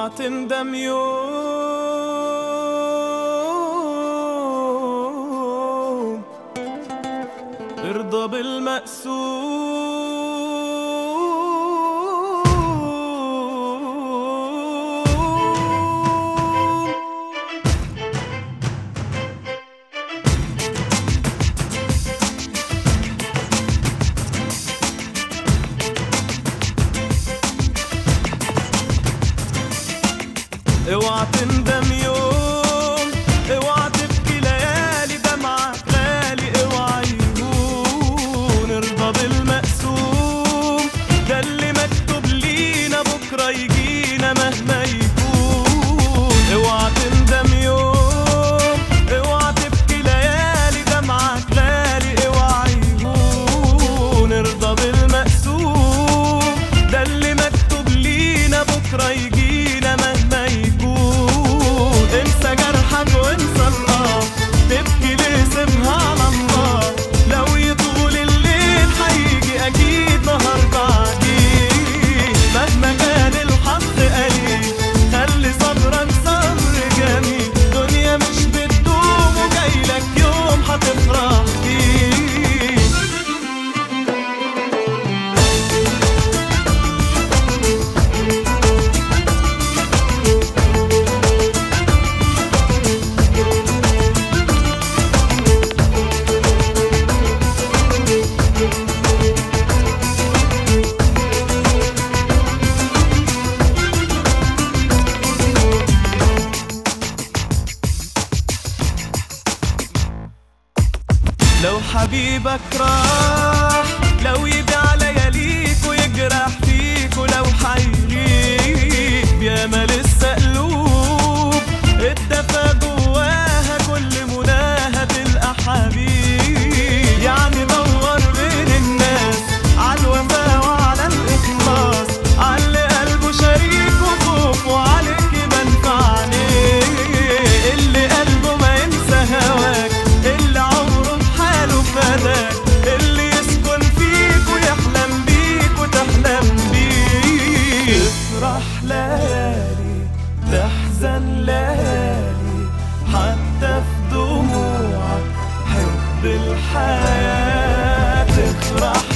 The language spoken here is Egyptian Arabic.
اوعى تندم يوم ارضى بالمقسوم اوعى تندم يوم اوعى تبكي ليالي دمعك غالي اوعى يهون ارضى بالمقسوم ده اللي مكتوب لينا بكره يجينا مهما يكون اوعى تندم يوم اوعى تبكي ليالي دمعك غالي اوعى يهون ارضى بالمقسوم ده اللي مكتوب لينا بكره يجينا مهما يكون انسى جرحك وانسى الله تبكي ليه سيبها على الله لو يطول الليل هيجي اكيد نهار بعديه مهما كان الحظ قليل خلي صبرك صبر جميل دنيا مش بتدوم وجايلك يوم هتفرح فيه لو حبيبك راح لو يبيع لياليك ويجرح فيك ولو حيغيب ياما لسه قلوب اتدفى جواها كل مناها تلقى حبيب يعني دور بين الناس على الوفا وعلى الإخلاص على اللي قلبه شريك وخوف وعليك منفعني اللي قلبه ما ينسى هواك اللي عمره بحاله فداك اللي يسكن فيك ويحلم بيك وتحلم بيه تفرح ليالي تحزن ليالي حتى في دموعك حب الحياة تفرح